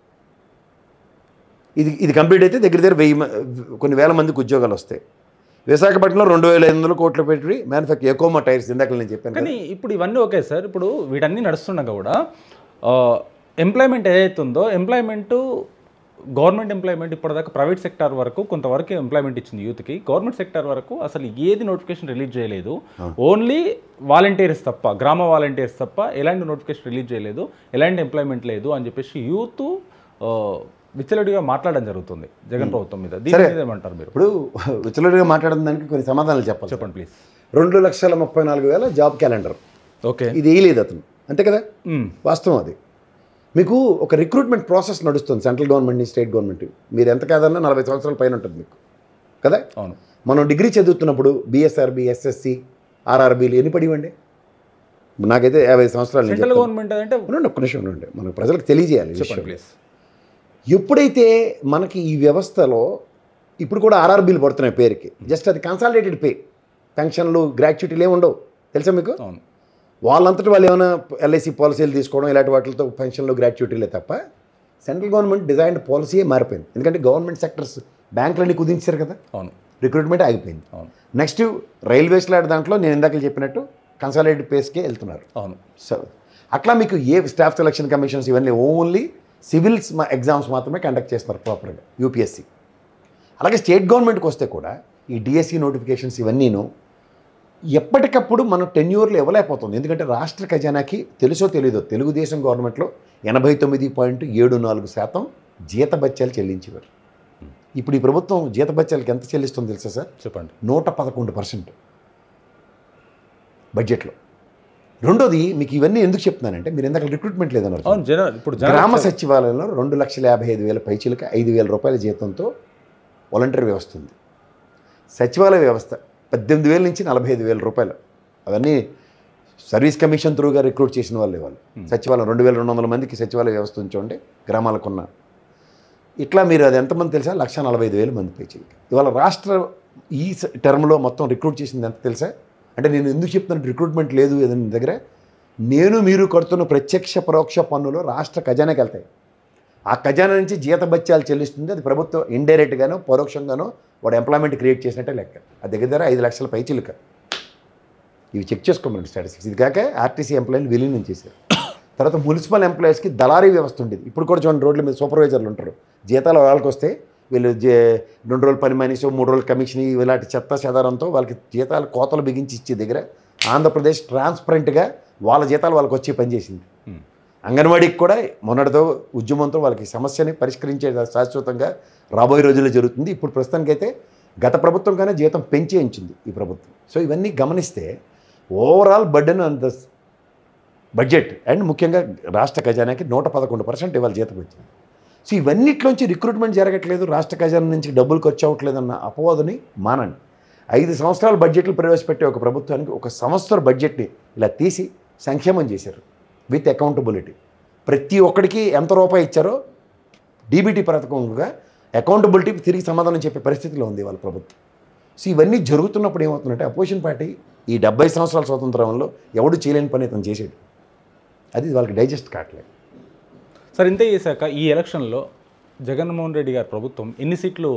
ఇది ఇది కంప్లీట్ అయితే దగ్గర దగ్గర వెయ్యి మ- కొన్ని వేల మందికి ఉద్యోగాలు వస్తాయి విశాఖపట్నంలో రెండు వేల ఐదు వందల కోట్లు పెట్టి మ్యానుఫ్యాక్చర్ ఎకోమా టైర్స్ ఇందాక నేను చెప్పాను కదా. కానీ ఇప్పుడు ఇవన్నీ ఓకే సార్ ఇప్పుడు వీటన్నీ నడుస్తుండగా కూడా ఎంప్లాయ్మెంట్ ఏదైతే ఉందో ఎంప్లాయ్మెంట్ గవర్నమెంట్ ఎంప్లాయ్మెంట్ ఇప్పటిదాకా ప్రైవేట్ సెక్టార్ వరకు కొంతవరకు ఎంప్లాయ్మెంట్ ఇచ్చింది యూత్కి గవర్నమెంట్ సెక్టార్ వరకు అసలు ఏది నోటిఫికేషన్ రిలీజ్ చేయలేదు ఓన్లీ వాలంటీర్స్ తప్ప గ్రామ వాలంటీర్స్ తప్ప ఎలాంటి నోటిఫికేషన్ రిలీజ్ చేయలేదు ఎలాంటి ఎంప్లాయ్మెంట్ లేదు అని చెప్పేసి యూత్ విచ్చలడిగా మాట్లాడడం జరుగుతుంది జగన్ ప్రభుత్వం మీద దీని మీద ఏమంటారు మీరు ఇప్పుడు విచలుడిగా మాట్లాడిన దానికి కొన్ని సమాధానాలు చెప్పాలి చెప్పండి ప్లీజ్ రెండు లక్షల ముప్పై నాలుగు వేల జాబ్ క్యాలెండర్ ఓకే ఇది వేయలేదు అతను అంతే కదా వాస్తవం అది మీకు ఒక రిక్రూట్మెంట్ ప్రాసెస్ నడుస్తుంది సెంట్రల్ గవర్నమెంట్ స్టేట్ గవర్నమెంట్ మీరు ఎంత కాదన్నా నలభై సంవత్సరాల పైన ఉంటుంది మీకు కదా అవును మనం డిగ్రీ చదువుతున్నప్పుడు బిఎస్ఆర్బి ఎస్ఎస్సి ఆర్ఆర్బీలు ఎన్ని పడివండి నాకైతే యాభై సంవత్సరాలు నేను సెంట్రల్ చెప్తాను. గవర్నమెంట్ అంటే ఉండండి ఒక్క నిమిషం ఉండండి మన ప్రజలకు తెలియజేయాలి ఈ చెప్పండి విషయం. ప్లీజ్ ఎప్పుడైతే మనకి ఈ వ్యవస్థలో ఇప్పుడు కూడా ఆర్ఆర్బీలు పడుతున్నాయి పేరుకి జస్ట్ అది కన్సాలిడేటెడ్ పే పెన్షన్లు గ్రాట్యుటీలు ఏమి ఉండవు తెలుసా మీకు అవును వాళ్ళంతటి వాళ్ళు ఏమైనా ఎల్ఐసి పాలసీలు తీసుకోవడం ఇలాంటి వాటితో పెన్షన్లు గ్రాట్యుటీలే తప్ప సెంట్రల్ గవర్నమెంట్ డిజైన్డ్ పాలసీయే మారిపోయింది ఎందుకంటే గవర్నమెంట్ సెక్టర్స్ బ్యాంకులన్నీ కుదించారు కదా అవును రిక్రూట్మెంట్ ఆగిపోయింది అవును నెక్స్ట్ రైల్వేస్ లాంటి దాంట్లో నేను ఇందాక చెప్పినట్టు కన్సాలిడేటెడ్ పేస్కే వెళ్తున్నారు అవును సో అట్లా మీకు ఏ స్టాఫ్ సెలక్షన్ కమిషన్స్ ఇవన్నీ ఓన్లీ సివిల్స్ మా ఎగ్జామ్స్ మాత్రమే కండక్ట్ చేస్తున్నారు ప్రాపర్గా యూపీఎస్సి అలాగే స్టేట్ గవర్నమెంట్కి వస్తే కూడా ఈ డిఎస్సి నోటిఫికేషన్స్ ఇవన్నీను ఎప్పటికప్పుడు మనం టెన్యూర్లు ఇవ్వలేకపోతుంది ఎందుకంటే రాష్ట్ర ఖజానాకి తెలుసో తెలీదో తెలుగుదేశం గవర్నమెంట్లో ఎనభై తొమ్మిది పాయింట్ ఏడు నాలుగు శాతం జీతభత్యాలు చెల్లించేవారు ఇప్పుడు ఈ ప్రభుత్వం జీతభత్యాలకి ఎంత చెల్లిస్తుందో తెలుసా సార్ చెప్పండి నూట పదకొండు పర్సెంట్ బడ్జెట్లో రెండోది మీకు ఇవన్నీ ఎందుకు చెప్తున్నానంటే మీరు ఇందాక రిక్రూట్మెంట్ లేదన్నారు అవును జన ఇప్పుడు జన గ్రామ సచివాలయంలో రెండు లక్షల యాభై ఐదు వేల పైచీలకి ఐదు వేల రూపాయల జీతంతో వాలంటీర్ వ్యవస్థ ఉంది సచివాలయ వ్యవస్థ పద్దెనిమిది వేల నుంచి నలభై ఐదు వేల రూపాయలు అవన్నీ సర్వీస్ కమిషన్ త్రూగా రిక్రూట్ చేసిన వాళ్ళే వాళ్ళు సచివాలయం రెండు వేల రెండు వందల మందికి సచివాలయ వ్యవస్థ ఉంచండి గ్రామాలకున్న ఇట్లా మీరు అది ఎంతమంది తెలుసా లక్ష నలభై ఐదు వేల మంది పేచీలకి ఇవాళ రాష్ట్ర ఈ స- టర్మ్లో మొత్తం రిక్రూట్ చేసింది ఎంత తెలుసా అంటే నేను ఎందుకు చెప్తున్నాను రిక్రూట్మెంట్ లేదు ఏదైనా నీ దగ్గర నేను మీరు కడుతున్న ప్రత్యక్ష పరోక్ష పన్నులు రాష్ట్ర ఖజానాకి వెళ్తాయి ఆ ఖజానా నుంచి జీత బత్యాలు చెల్లిస్తుంది అది ప్రభుత్వం ఇండైరెక్ట్గానో పరోక్షంగానో వాడు ఎంప్లాయ్మెంట్ క్రియేట్ చేసినట్టే లెక్క అది దగ్గర దగ్గర ఐదు లక్షల పైచిలుక ఇవి చెక్ చేసుకోమని స్టాటిస్టిక్స్ ఇది కాక ఆర్టీసీ ఎంప్లాయీలు విలీనం చేశారు తర్వాత మున్సిపల్ ఎంప్లాయీస్కి దళారీ వ్యవస్థ ఉండేది ఇప్పుడు కూడా చూడండి రోడ్ల మీద సూపర్వైజర్లు ఉంటారు జీతాలు వాళ్ళకి వస్తే వీళ్ళు జే రెండు రోజులు పని మనిషి మూడు రోజులు కమిషన్ ఇలాంటి చెత్త చెదారంతో వాళ్ళకి జీతాలు కోతలు బిగించి ఇచ్చే దగ్గర ఆంధ్రప్రదేశ్ ట్రాన్స్పరెంట్గా వాళ్ళ జీతాలు వాళ్ళకి వచ్చి పనిచేసింది Hmm. అంగన్వాడీకి కూడా మొన్నటితో ఉద్యమంతో వాళ్ళకి సమస్యని పరిష్కరించే శాశ్వతంగా రాబోయే రోజుల్లో జరుగుతుంది ఇప్పుడు ప్రస్తుతానికైతే గత ప్రభుత్వం కానీ జీతం పెంచి ఉంచింది ఈ ప్రభుత్వం సో ఇవన్నీ గమనిస్తే overall burden on the budget and ముఖ్యంగా రాష్ట్ర ఖజానాకి నూట పదకొండు పర్సెంట్ ఇవాళ జీతం వచ్చింది సో ఇవన్నిట్లోంచి రిక్రూట్మెంట్ జరగట్లేదు రాష్ట్ర ఖజానా నుంచి డబ్బులు ఖర్చు అవ్వట్లేదన్న అపవాదుని మానండి ఐదు సంవత్సరాల బడ్జెట్లు ప్రవేశపెట్టే ఒక ప్రభుత్వానికి ఒక సంవత్సర బడ్జెట్ని ఇలా తీసి సంక్షేమం చేశారు విత్ అకౌంటబిలిటీ ప్రతి ఒక్కడికి ఎంత రూపాయి ఇచ్చారో డీబీటీ పథకంగా అకౌంటబిలిటీ తిరిగి సమాధానం చెప్పే పరిస్థితిలో ఉంది వాళ్ళ ప్రభుత్వం సో ఇవన్నీ జరుగుతున్నప్పుడు ఏమవుతుందంటే అపోజిషన్ పార్టీ ఈ డెబ్బై సంవత్సరాల స్వతంత్రంలో ఎవడు చేయలేని పని ఇతను చేసాడు అది వాళ్ళకి డైజెస్ట్ కావట్లేదు సార్ ఇంతే చేశాక ఈ ఎలక్షన్లో జగన్మోహన్ రెడ్డి గారి ప్రభుత్వం ఎన్ని సీట్లు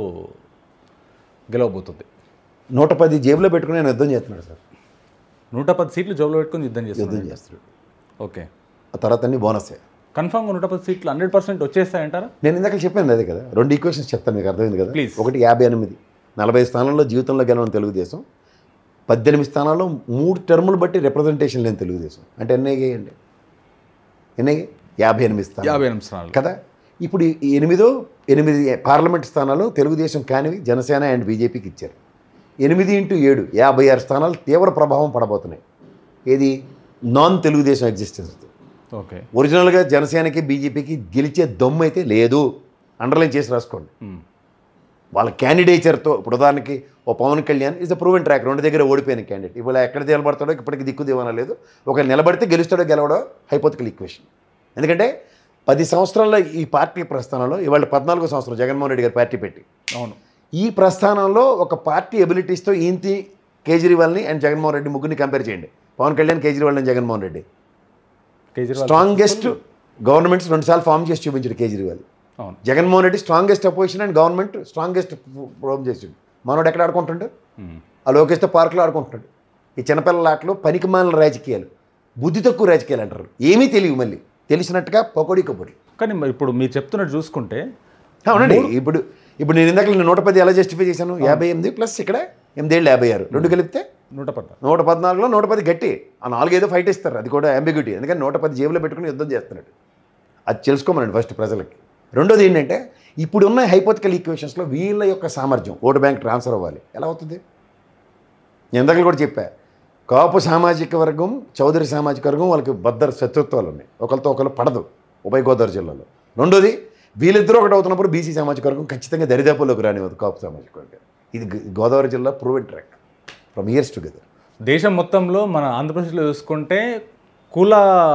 గెలవబోతుంది నూట పది జేబులో పెట్టుకుని ఆయన యుద్ధం చేస్తున్నాడు సార్ నూట పది సీట్లు జోబులో పెట్టుకుని యుద్ధం యుద్ధం చేస్తుంది చేస్తున్నాడు ఓకే ఆ తర్వాత అన్ని బోనసే కన్ఫామ్గా నూట పది సీట్లు హండ్రెడ్ పర్సెంట్ వచ్చేస్తాయంటారా నేను ఇందాక చెప్పాను అదే కదా రెండు ఈక్వేషన్స్ చెప్తాను మీకు అర్థమైంది కదా Please. ఒకటి యాభై ఎనిమిది నలభై స్థానాల్లో జీవితంలో గెలవని తెలుగుదేశం పద్దెనిమిది స్థానాల్లో మూడు టర్ములు బట్టి రిప్రజెంటేషన్ లేని తెలుగుదేశం అంటే ఎన్ని అయ్యాయండి ఎన్ని అయ్యాయి? యాభై ఎనిమిది స్థానాలు యాభై ఎనిమిది స్థానాలు కదా ఇప్పుడు ఈ ఎనిమిదో ఎనిమిది పార్లమెంట్ స్థానాలు తెలుగుదేశం కానివి జనసేన అండ్ బీజేపీకి ఇచ్చారు ఎనిమిది ఇంటూ ఏడు యాభై ఆరు స్థానాలు తీవ్ర ప్రభావం పడబోతున్నాయి ఏది నాన్ తెలుగుదేశం ఎగ్జిస్టెన్స్ ఓకే ఒరిజినల్గా జనసేనకి బీజేపీకి గెలిచే దమ్ము అయితే లేదు అండర్లైన్ చేసి రాసుకోండి మ్మ్. వాళ్ళ క్యాండిడేచర్తో ఇప్పుడు ఉదాహరణకి ఓ Pawan Kalyan is the proven track రెండు దగ్గర ఓడిపోయిన క్యాండిడేట్ ఇవాళ ఎక్కడ నిలబడతాడో ఇప్పటికి దిక్కు దివానా లేదు ఒక నిలబడితే గెలుస్తాడో గెలవడో హైపోతికల్ ఈక్వేషన్ ఎందుకంటే పది సంవత్సరాల ఈ పార్టీ ప్రస్థానంలో ఇవాళ పద్నాలుగో సంవత్సరం జగన్మోహన్ రెడ్డి గారు పార్టీ పెట్టి అవును ఈ ప్రస్థానంలో ఒక పార్టీ ఎబిలిటీస్తో ఈంతి కేజ్రీవాల్ని అండ్ జగన్మోహన్ రెడ్డి ముగ్గురిని కంపేర్ చేయండి Pawan Kalyan Kejriwal and Jaganmohan Reddy Kejriwal strongest governments రెండుసార్లు ఫామ్ చేసి చూపించాడు కేజ్రీవాల్ అవును Jaganmohan Reddy strongest opposition and government strongest form చేసిండు మనోడు ఎక్కడ ఆడుకుంటుంటాడు మ్మ్. ఆ లోకేష్తో పార్కులో ఆడుకుంటున్నాడు ఈ చిన్నపిల్లల ఆటలు పనికిమాలిన రాజకీయాలు బుద్ధి తక్కువ రాజకీయాలు అంటారు ఏమీ తెలియవు మళ్ళీ తెలిసినట్టుగా పొకోడి కబుర్లు కానీ మరి ఇప్పుడు మీరు చెప్తున్నట్టు చూసుకుంటే అవునండి ఇప్పుడు ఇప్పుడు నేను ఇందాక నేను నూట పది ఎలా జస్టిఫై చేశాను యాభై ఎనిమిది ప్లస్ ఇక్కడ ఎనిమిదేళ్ళు యాభై ఆరు రెండు కలిపితే నూట పద్నాలుగు నూట పద్నాలుగులో నూట పది గట్టి ఆ నాలుగైదో ఫైట్ ఇస్తారు అది కూడా అంబిగ్యూటీ ఎందుకని నూట పది జేబులో పెట్టుకుని యుద్ధం చేస్తున్నాడు అది తెలుసుకోమనండి ఫస్ట్ ప్రజలకి రెండోది ఏంటంటే ఇప్పుడున్న హైపోతికల్ ఈక్వేషన్స్లో వీళ్ళ యొక్క సామర్థ్యం ఓటు బ్యాంక్ ట్రాన్స్ఫర్ అవ్వాలి ఎలా అవుతుంది నేను ఇందాక కూడా చెప్పా కాపు సామాజిక వర్గం చౌదరి సామాజిక వర్గం వాళ్ళకి బద్దరు శత్రుత్వాలు ఉన్నాయి ఒకరితో ఒకరు పడదు ఉభయ గోదావరి జిల్లాలో రెండోది వీళ్ళిద్దరూ ఒకటి అవుతున్నప్పుడు బీసీ సామాజిక వర్గం ఖచ్చితంగా దరిదాపుల్లోకి రానివ్వదు కాపు సామాజిక వర్గం ఇది గ- గోదావరి జిల్లా proven track from years together దేశం మొత్తంలో మన ఆంధ్రప్రదేశ్లో చూసుకుంటే కుల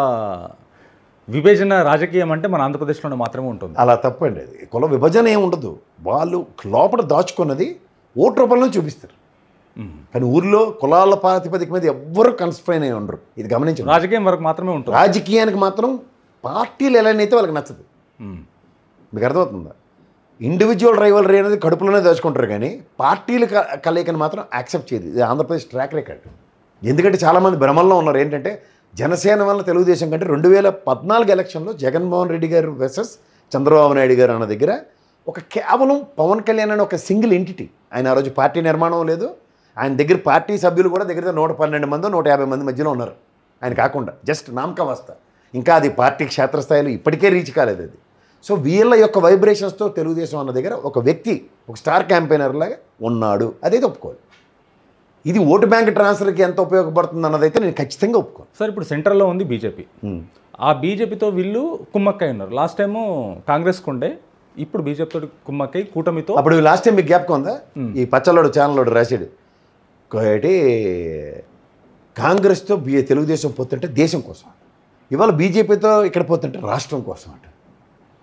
విభజన రాజకీయం అంటే మన ఆంధ్రప్రదేశ్లోనే మాత్రమే ఉంటుంది అలా తప్పండి అది కుల విభజన ఏమి ఉండదు వాళ్ళు లోపల దాచుకున్నది ఓటు రూపంలో చూపిస్తారు మ్మ్. కానీ ఊర్లో కులాల ప్రాతిపదిక మీద ఎవ్వరు కన్స్ట్రైన్ అయి ఉండరు ఇది గమనించండి రాజకీయం వరకు మాత్రమే ఉంటుంది రాజకీయానికి మాత్రం పార్టీలు ఎలానైతే వాళ్ళకి నచ్చదు మ్మ్. మీకు అర్థమవుతుందా ఇండివిజువల్ రైవలరీ అనేది కడుపులోనే దాచుకుంటారు కానీ పార్టీల క- కలయికని మాత్రం యాక్సెప్ట్ చేయదు ఇది ఆంధ్రప్రదేశ్ ట్రాక్ రికార్డ్ ఎందుకంటే చాలామంది భ్రమంలో ఉన్నారు ఏంటంటే జనసేన వల్ల తెలుగుదేశం కంటే రెండు వేల పద్నాలుగు ఎలక్షన్లో జగన్మోహన్ రెడ్డి గారు వర్సెస్ చంద్రబాబు నాయుడు గారు అన్న దగ్గర ఒక కేవలం పవన్ కళ్యాణ్ అనే ఒక సింగిల్ ఎంటిటీ ఆయన ఆ రోజు పార్టీ నిర్మాణం లేదు ఆయన దగ్గర పార్టీ సభ్యులు కూడా దగ్గర నూట పన్నెండు మంది నూట యాభై మంది మధ్యలో ఉన్నారు ఆయన కాకుండా జస్ట్ నామకావస్థ ఇంకా అది పార్టీ క్షేత్రస్థాయిలో ఇప్పటికే రీచ్ కాలేదు అది సో వీళ్ళ యొక్క వైబ్రేషన్స్తో తెలుగుదేశం అన్న దగ్గర ఒక వ్యక్తి ఒక స్టార్ క్యాంపెయినర్ లాగా ఉన్నాడు అదైతే ఒప్పుకోవాలి ఇది ఓటు బ్యాంక్ ట్రాన్స్ఫర్కి ఎంత ఉపయోగపడుతుంది అన్నదైతే నేను ఖచ్చితంగా ఒప్పుకోను సార్ ఇప్పుడు సెంటర్లో ఉంది బీజేపీ ఆ బీజేపీతో వీళ్ళు కుమ్మక్కై ఉన్నారు లాస్ట్ టైము కాంగ్రెస్కు ఉండే ఇప్పుడు బీజేపీతో కుమ్మక్కై కూటమితో అప్పుడు లాస్ట్ టైం మీకు జ్ఞాపకం ఉందా ఈ పచ్చలోడు ఛానల్లోడు రాశాడు ఏంటి కాంగ్రెస్తో బి తెలుగుదేశం పోతుంటే దేశం కోసం ఇవాళ బీజేపీతో ఇక్కడ పోతుంటే రాష్ట్రం కోసం అంట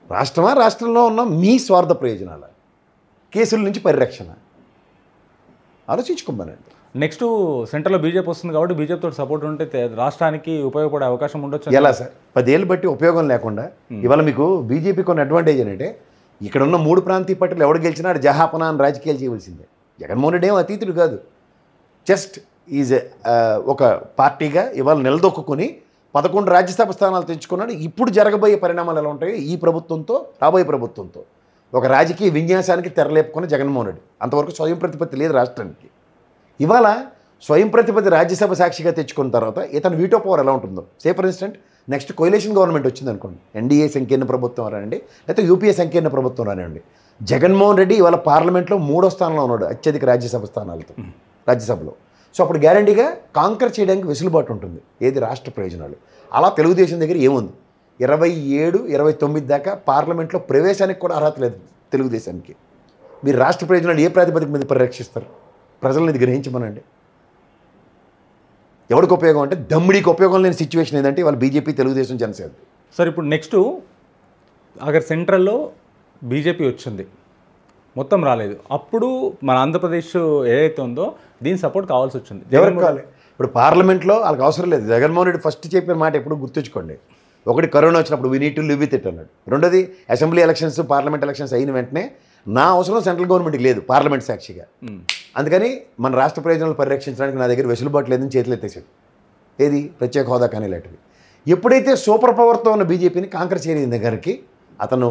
రాష్ట్రమా రాష్ట్రంలో ఉన్న మీ స్వార్థ ప్రయోజనాల కేసుల నుంచి పరిరక్షణ ఆలోచించుకోమనండి నెక్స్ట్ సెంటర్లో బీజేపీ వస్తుంది కాబట్టి బీజేపీ తోటి సపోర్ట్ ఉంటే తే- రాష్ట్రానికి ఉపయోగపడే అవకాశం ఉండొచ్చు ఎలా సార్ పదేళ్ళు బట్టి ఉపయోగం లేకుండా ఇవాళ మీకు బీజేపీ కొన్ని అడ్వాంటేజ్ ఏంటంటే ఇక్కడ ఉన్న మూడు ప్రాంతీయ పార్టీలు ఎవడు గెలిచినా ఆడు జహాపనా అని రాజకీయాలు చేయవలసిందే జగన్మోహన్ రెడ్డి ఏం అతీతుడు కాదు జస్ట్ ఈజ్ ఒక పార్టీగా ఇవాళ నిలదొక్కుని పదకొండు రాజ్యసభ స్థానాలు తెచ్చుకున్నాడు ఇప్పుడు జరగబోయే పరిణామాలు ఎలా ఉంటాయో ఈ ప్రభుత్వంతో రాబోయే ప్రభుత్వంతో ఒక రాజకీయ విన్యాసానికి తెరలేపుకున్న జగన్మోహన్ రెడ్డి అంతవరకు స్వయం ప్రతిపత్తి లేదు రాష్ట్రానికి ఇవాళ స్వయం ప్రతిపత్తి రాజ్యసభ సాక్షిగా తెచ్చుకున్న తర్వాత ఇతను వీటో పవర్ ఎలా ఉంటుందో say for instant next coalition government వచ్చింది అనుకోండి ఎన్డీఏ సంకీర్ణ ప్రభుత్వం రానండి లేకపోతే యూపీఏ సంకీర్ణ ప్రభుత్వం రానండి జగన్మోహన్ రెడ్డి ఇవాళ పార్లమెంట్లో మూడో స్థానంలో ఉన్నాడు అత్యధిక రాజ్యసభ స్థానాలతో రాజ్యసభలో సో అప్పుడు గ్యారంటీగా కాంకర్ చేయడానికి వెసులుబాటు ఉంటుంది ఏది రాష్ట్ర ప్రయోజనాలు అలా తెలుగుదేశం దగ్గర ఏముంది ఇరవై ఏడు ఇరవై తొమ్మిది దాకా పార్లమెంట్లో ప్రవేశానికి కూడా అర్హత లేదు తెలుగుదేశానికి మీరు రాష్ట్ర ప్రయోజనాలు ఏ ప్రాతిపదిక మీద పరిరక్షిస్తారు ప్రజలను ఇది గ్రహించమనండి ఎవరికి ఉపయోగం అంటే దమ్ముడికి ఉపయోగం లేని సిచ్యువేషన్ ఏంటంటే వాళ్ళు బీజేపీ తెలుగుదేశం జనసేన సార్ ఇప్పుడు నెక్స్ట్ అగర్ సెంట్రల్లో బీజేపీ వచ్చింది మొత్తం రాలేదు అప్పుడు మన ఆంధ్రప్రదేశ్ ఏదైతే ఉందో దీని సపోర్ట్ కావాల్సి వచ్చింది ఎవరికి కావాలి ఇప్పుడు పార్లమెంట్లో వాళ్ళకి అవసరం లేదు జగన్మోహన్ రెడ్డి ఫస్ట్ చెప్పిన మాట ఎప్పుడు గుర్తుంచుకోండి ఒకటి కరోనా వచ్చినప్పుడు we need to live with it అన్నాడు రెండోది అసెంబ్లీ ఎలక్షన్స్ పార్లమెంట్ ఎలక్షన్స్ అయిన వెంటనే నా అవసరం సెంట్రల్ గవర్నమెంట్కి లేదు పార్లమెంట్ సాక్షిగా మ్మ్. అందుకని అందుకని మన రాష్ట్ర ప్రయోజనాలు పరిరక్షించడానికి నా దగ్గర వెసులుబాటు లేదని చేతులు ఎత్తేసాడు ఏది ప్రత్యేక హోదా కానీ ఇలాంటివి ఎప్పుడైతే సూపర్ పవర్తో ఉన్న బీజేపీని కాంకర్ చేయని దగ్గరికి అతను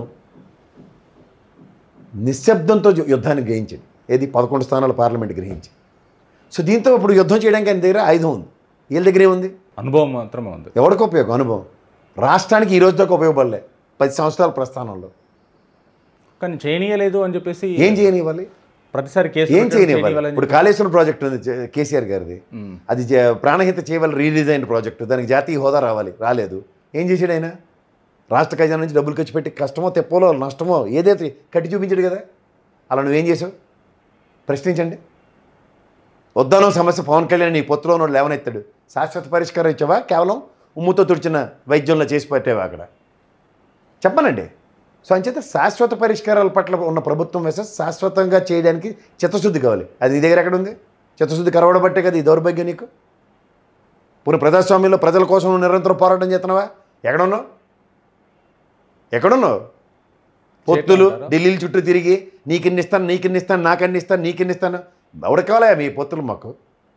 నిశ్శబ్దంతో జు- యుద్ధాన్ని గ్రహించాడు ఏది పదకొండు స్థానాలు పార్లమెంట్ గ్రహించి సో దీంతో ఇప్పుడు యుద్ధం చేయడానికి ఆయన దగ్గర ఆయుధం ఉంది వీళ్ళ దగ్గర ఏముంది అనుభవం మాత్రమే ఉంది ఎవరికి ఉపయోగం అనుభవం రాష్ట్రానికి ఈ రోజు దాకా ఉపయోగపడలే పది సంవత్సరాల ప్రస్థానంలో కానీ చేయనీయలేదు అని చెప్పేసి ఏం చేయనివ్వాలి ప్రతిసారి కేసు ఏం పెట్టడం, చేయనివ్వాలి చేయనీయాలని ఇప్పుడు కాళేశ్వరం ప్రాజెక్ట్ ఉంది జ- కేసీఆర్ గారిది మ్మ్. అది జ- ప్రాణహిత చేయవల రీడిజైన్ ప్రాజెక్టు దానికి జాతీయ హోదా రావాలి రాలేదు ఏం చేశాడు ఆయన రాష్ట్ర ఖజానా నుంచి డబ్బులు ఖర్చు పెట్టి కష్టమో తెప్పలో నష్టమో ఏదైతే కట్టి చూపించాడు కదా అలా నువ్వేం చేసావు ప్రశ్నించండి వద్దానో సమస్య పవన్ కళ్యాణ్ నీ పొత్తులో ఉన్నాడు లేవనెత్తాడు శాశ్వత పరిష్కారం ఇచ్చావా కేవలం ఉమ్ముతో తుడిచిన వైద్యంలో చేసి పెట్టావా అక్కడ చెప్పనండి సో అంచేత శాశ్వత పరిష్కారాల పట్ల ఉన్న ప్రభుత్వం వేసే శాశ్వతంగా చేయడానికి చిత్తశుద్ధి కావాలి అది నీ దగ్గర ఎక్కడ ఉంది చిత్తశుద్ధి కరవడబట్టే కదా ఈ దౌర్భాగ్యం నీకు పూర్ణ ప్రజాస్వామ్యంలో ప్రజల కోసం నువ్వు నిరంతరం పోరాటం చేస్తున్నావా ఎక్కడున్నావు ఎక్కడున్నావు పొత్తులు చేయట్లేదంటారా? ఢిల్లీల చుట్టూ తిరిగి నీకిన్ని ఇస్తాను నీకిన్ని ఇస్తాను నాకన్ని ఇస్తాను నీకిన్ని ఇస్తాను ఎవరికి కావాలా మీ పొత్తులు మాకు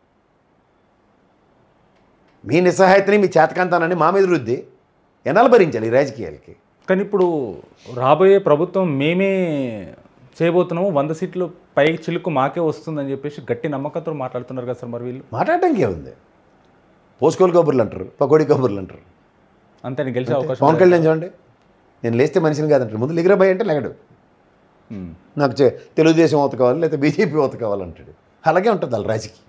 మీ నిస్సహాయతని మీ చేతకాంతానని మా మీద రుద్ది ఎన్నాళ్ళు భరించాలి ఈ రాజకీయాలకి కానీ ఇప్పుడు రాబోయే ప్రభుత్వం మేమే చేయబోతున్నాము వంద సీట్లు పై చిలుకు మాకే వస్తుందని చెప్పేసి గట్టి నమ్మకంతో మాట్లాడుతున్నారు కదా సార్ మరి వీళ్ళు మాట్లాడటానికి ఏముంది పోసుకోలు కబుర్లు అంటారు పకోడీ కబుర్లు అంటారు అంతే గెలిచే అవకాశం పవన్ కళ్యాణ్ చూడండి నేను లేస్తే మనిషిని కాదంటారు ముందు లిగరబాయ్ అంటే లెగడు మ్మ్. నాకు చే- తెలుగుదేశం ఓత కావాలి లేకపోతే బీజేపీ ఓత కావాలంటాడు అలాగే ఉంటుంది వాళ్ళ రాజకీయం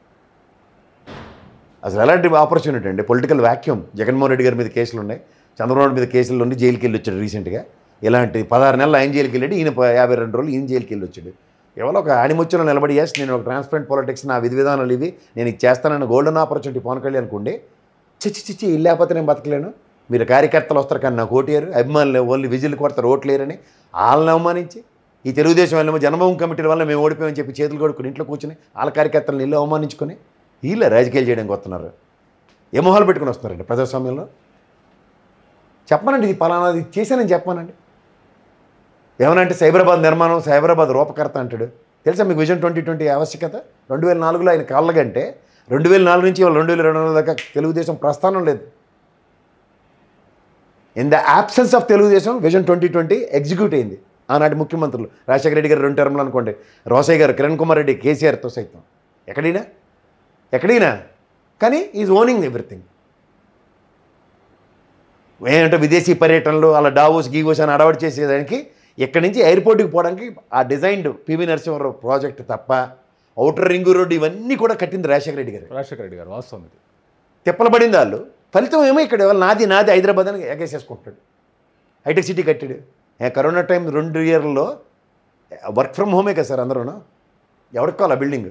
అసలు ఎలాంటి ఆపర్చునిటీ అండి పొలిటికల్ వాక్యూమ్ జగన్మోహన్ రెడ్డి గారి మీద కేసులు ఉన్నాయి చంద్రబాబు నాయుడు మీద కేసులు ఉండి జైలుకి వెళ్ళి వచ్చాడు రీసెంట్గా ఇలాంటి పదహారు నెలలు ఆయన జైలుకి వెళ్ళాడు ఈయన ప- యాభై రెండు రోజులు ఈయన జైలుకి వెళ్ళి వచ్చాడు ఎవరో ఒక ఆణిముత్యంలో నిలబడి ఎస్ నేను ఒక ట్రాన్స్పరెంట్ పాలిటిక్స్ నా విధి విధానాలు ఇవి నేను ఇది చేస్తానన్న గోల్డెన్ ఆపర్చునిటీ పవన్ కళ్యాణ్ అనుకోండి చిచ్చి చిచ్చి ఇల్లు లేకపోతే నేను బతకలేను మీరు కార్యకర్తలు వస్తారు కానీ నాకు ఓటేరు అభిమానులు ఓన్లీ విజిల్ కొడతారు ఓట్లేరని వాళ్ళని అవమానించి ఈ తెలుగుదేశం వాళ్ళేమో జన్మభూమి కమిటీల వల్ల మేము ఓడిపోయామని చెప్పి చేతులు కొడుకుని ఇంట్లో కూర్చుని వాళ్ళ కార్యకర్తలను ఇల్లు అవమానించుకొని వీళ్ళే రాజకీయాలు చేయడానికి వస్తున్నారు ఏ మొహాలు పెట్టుకుని వస్తున్నారండి ప్రజాస్వామ్యంలో చెప్పనండి ఇది పలానాది చేశానని చెప్పానండి ఏమనంటే సైబరాబాద్ నిర్మాణం సైబరాబాద్ రూపకర్త అంటాడు తెలుసా మీకు విజన్ ట్వంటీ ట్వంటీ ఆవశ్యకత రెండు వేల నాలుగులో ఆయన కాళ్ళగంటే రెండు వేల నాలుగు నుంచి ఇవాళ రెండు వేల రెండు వందల దాకా తెలుగుదేశం ప్రస్థానం లేదు in the absence of Telugu Desam vision twenty twenty execute అయింది ఆనాటి ముఖ్యమంత్రులు రాజశేఖర రెడ్డి గారు రెండు టర్మ్లు అనుకోండి రోసయ్య గారు కిరణ్ కుమార్ రెడ్డి కేసీఆర్తో సైతం ఎక్కడైనా ఎక్కడైనా కానీ ఈజ్ ఓనింగ్ ఎవ్రీథింగ్ ఏంటంటే విదేశీ పర్యటనలు అలా డావోస్ గీవోస్ అని అడవాడు చేసేదానికి ఇక్కడి నుంచి ఎయిర్పోర్ట్కి పోవడానికి ఆ డిజైన్డ్ పివి నరసింహారావు ప్రాజెక్ట్ తప్ప అవుటర్ రింగు రోడ్డు ఇవన్నీ కూడా కట్టింది రాజశేఖర రెడ్డి గారు రాజశేఖర రెడ్డి గారు వాస్తవం ఇది తిప్పలు పడింది వాళ్ళు ఫలితం ఏమో ఇక్కడ ఇవాళ నాది నాది హైదరాబాద్ అని ఎగేసేసుకుంటాడు హైటెక్ సిటీ కట్టాడు ఏ కరోనా టైం రెండు ఇయర్లలో వర్క్ ఫ్రమ్ హోమే కదా సార్ అందరూను ఎవరికి కావాలి ఆ బిల్డింగ్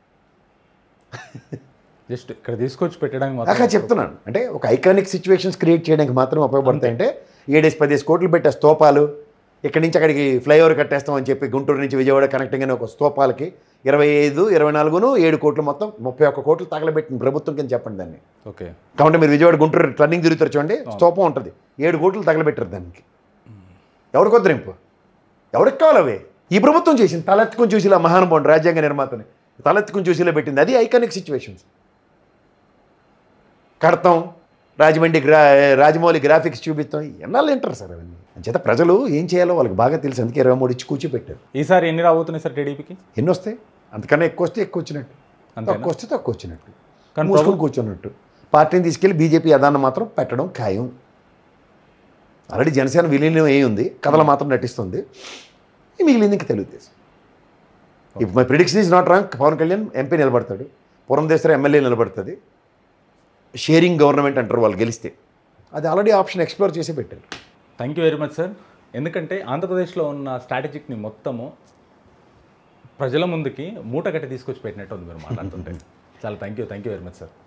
జస్ట్ ఇక్కడ తీసుకొచ్చి పెట్టడానికి అక్కడ మాత్రం చెప్తున్నాను అంటే ఒక ఐకానిక్ సిచ్యువేషన్స్ క్రియేట్ చేయడానికి మాత్రం ఉపయోగపడతాయి అంటే ఏడేసి పదేసి కోట్లు పెట్టే స్తూపాలు ఇక్కడి నుంచి అక్కడికి ఫ్లైఓవర్ కట్టేస్తామని చెప్పి గుంటూరు నుంచి విజయవాడ కనెక్టింగ్ అనే ఒక స్తూపాలకి ఇరవై ఐదు ఇరవై నాలుగును ఏడు కోట్లు మొత్తం ముప్పై ఒక్క కోట్లు తగలబెట్టిన ప్రభుత్వం కింద చెప్పండి దాన్ని ఓకే కాబట్టి మీరు విజయవాడ గుంటూరు టర్నింగ్ తిరుగుతారు చూడండి స్తూపం ఉంటుంది ఏడు కోట్లు తగలబెట్టారు దానికి ఎవరికి వద్దరింపు ఎవరికి కావాలి అవి ఈ ప్రభుత్వం చేసింది తలెత్తుకుని చూసిలా మహానుభావుడు రాజ్యాంగ నిర్మాతని తలెత్తుకుని చూసిలా పెట్టింది అది ఐకానిక్ సిచ్యువేషన్స్ కడతాం రాజమండ్రి గ్రా రాజమౌళి గ్రాఫిక్స్ చూపిస్తాం ఎన్నాళ్ళు వింటారు సార్ అవన్నీ అంచేత ప్రజలు ఏం చేయాలో వాళ్ళకి బాగా తెలుసు అందుకే ఇరవై మూడు ఇచ్చి కూర్చోపెట్టారు ఈసారి ఎన్ని రాబోతున్నాయి సార్ టీడీపీకి ఎన్ని వస్తాయి అంతకన్నా ఎక్కువ వస్తే ఎక్కువ వచ్చినట్టు అంతేనా? తక్కువ వస్తే తక్కువ వచ్చినట్టు కానీ మూసుకొని కూర్చున్నట్టు పార్టీని తీసుకెళ్లి బీజేపీ యదాన్ని మాత్రం పెట్టడం ఖాయం ఆల్రెడీ జనసేన విలీనం ఏ ఉంది కథలు మాత్రం నటిస్తుంది ఈ మిగిలింది ఇంకా తెలుగుదేశం ఇప్పుడు my prediction is not wrong Pawan Kalyan MP నిలబడతాడు పురంధేశ్వర ఎమ్మెల్యే నిలబడుతుంది షేరింగ్ గవర్నమెంట్ అంటారు వాళ్ళు గెలిస్తే అది ఆల్రెడీ ఆప్షన్ ఎక్స్ప్లోర్ చేసి పెట్టారు thank you very much sir ఎందుకంటే ఆంధ్రప్రదేశ్లో ఉన్న స్ట్రాటజిక్ని మొత్తము ప్రజల ముందుకి మూట కట్టి తీసుకొచ్చి పెట్టినట్టు ఉంది మీరు మాట్లాడుతుంటే చాలా thank you thank you very much sir